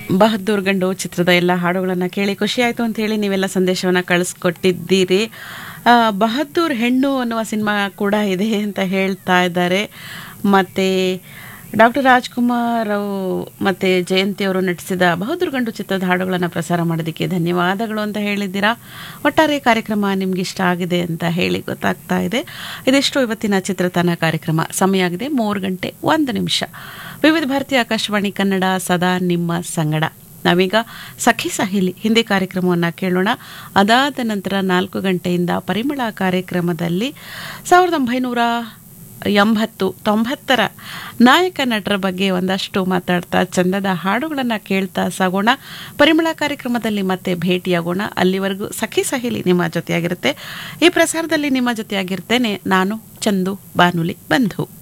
ಬಹದ್ದೂರ್ ಗಂಡು ಚಿತ್ರದ ಎಲ್ಲ ಹಾಡುಗಳನ್ನು ಕೇಳಿ ಖುಷಿ ಆಯಿತು ಅಂತ ಹೇಳಿ ನೀವೆಲ್ಲ ಸಂದೇಶವನ್ನು ಕಳಿಸ್ಕೊಟ್ಟಿದ್ದೀರಿ ಆ, ಬಹದ್ದೂರ್ ಹೆಣ್ಣು ಅನ್ನುವ ಸಿನಿಮಾ ಕೂಡ ಇದೆ ಅಂತ ಹೇಳ್ತಾ ಇದ್ದಾರೆ ಮತ್ತು ಡಾಕ್ಟರ್ ರಾಜ್ಕುಮಾರ್ ಅವು ಮತ್ತು ಜಯಂತಿ ಅವರು ನಟಿಸಿದ ಬಹದ್ದೂರ್ ಗಂಡು ಚಿತ್ರದ ಹಾಡುಗಳನ್ನು ಪ್ರಸಾರ ಮಾಡೋದಕ್ಕೆ ಧನ್ಯವಾದಗಳು ಅಂತ ಹೇಳಿದ್ದೀರಾ ಒಟ್ಟಾರೆ ಕಾರ್ಯಕ್ರಮ ನಿಮ್ಗೆ ಇಷ್ಟ ಆಗಿದೆ ಅಂತ ಹೇಳಿ ಗೊತ್ತಾಗ್ತಾ ಇದೆ ಇದಿಷ್ಟು ಇವತ್ತಿನ ಚಿತ್ರತಾನ ಕಾರ್ಯಕ್ರಮ ಸಮಯ ಆಗಿದೆ ಮೂರು ಗಂಟೆ ಒಂದು ನಿಮಿಷ ವಿವಿಧ ಭಾರತಿ ಆಕಾಶವಾಣಿ ಕನ್ನಡ ಸದಾ ನಿಮ್ಮ ಸಂಗಡ ನಾವೀಗ ಸಖಿ ಸಹೇಲಿ ಹಿಂದಿ ಕಾರ್ಯಕ್ರಮವನ್ನು ಕೇಳೋಣ ಅದಾದ ನಂತರ ನಾಲ್ಕು ಗಂಟೆಯಿಂದ ಪರಿಮಳ ಕಾರ್ಯಕ್ರಮದಲ್ಲಿ ಸಾವಿರದ ಒಂಬೈನೂರ ಎಂಬತ್ತು ತೊಂಬತ್ತರ ನಾಯಕ ನಟರ ಬಗ್ಗೆ ಒಂದಷ್ಟು ಮಾತಾಡ್ತಾ ಚಂದದ ಹಾಡುಗಳನ್ನು ಕೇಳ್ತಾ ಸಾಗೋಣ ಪರಿಮಳ ಕಾರ್ಯಕ್ರಮದಲ್ಲಿ ಮತ್ತೆ ಭೇಟಿಯಾಗೋಣ ಅಲ್ಲಿವರೆಗೂ ಸಖಿ ಸಹೇಲಿ ನಿಮ್ಮ ಜೊತೆಯಾಗಿರುತ್ತೆ ಈ ಪ್ರಸಾರದಲ್ಲಿ ನಿಮ್ಮ ಜೊತೆಯಾಗಿರ್ತೇನೆ ನಾನು ಚಂದು ಬಾನುಲಿ ಬಂಧು